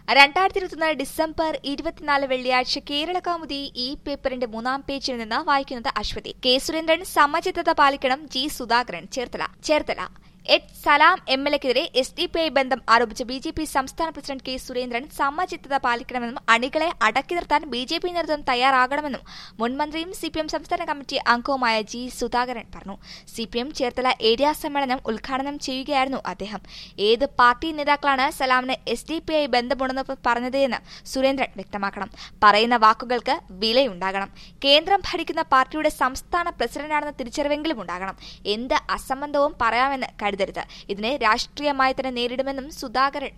രണ്ടായിരത്തി ഇരുപത്തിനാല് ഡിസംബർ ഇരുപത്തിനാല് വെള്ളിയാഴ്ച കേരള കൗമുദി ഈ പേപ്പറിന്റെ മൂന്നാം പേജിൽ നിന്ന് വായിക്കുന്നത് അശ്വതി കെ സുരേന്ദ്രൻ സമചിത്തത പാലിക്കണം G Sudhakaran Cherthala Cherthala H Salam M L എക്കെതിരെ എസ് ഡി പി ഐ ബന്ധം ആരോപിച്ച ബി ജെ പി സംസ്ഥാന പ്രസിഡന്റ് കെ സുരേന്ദ്രൻ സമചിത്തത പാലിക്കണമെന്നും അണികളെ അടക്കി നിർത്താൻ ബി ജെ പി നേതൃത്വം തയ്യാറാകണമെന്നും മുൻമന്ത്രിയും സി പി എം സംസ്ഥാന കമ്മിറ്റി അംഗവുമായ ജി സുധാകരൻ പറഞ്ഞു C P M Cherthala area സമ്മേളനം ഉദ്ഘാടനം ചെയ്യുകയായിരുന്നു അദ്ദേഹം ഏത് പാർട്ടി നേതാക്കളാണ് സലാമിന് എസ് ഡി പി ഐ ബന്ധമുണ്ടെന്ന് പറഞ്ഞത് എന്ന് സുരേന്ദ്രൻ വ്യക്തമാക്കണം പറയുന്ന വാക്കുകൾക്ക് വിലയുണ്ടാകണം കേന്ദ്രം ഭരിക്കുന്ന പാർട്ടിയുടെ സംസ്ഥാന പ്രസിഡന്റാണെന്ന തിരിച്ചറിവെങ്കിലും ഉണ്ടാകണം എന്ത് അസംബന്ധവും പറയാമെന്ന് കരുതരുത് ഇതിനെ രാഷ്ട്രീയമായി തന്നെ നേരിടുമെന്നും സുധാകരൻ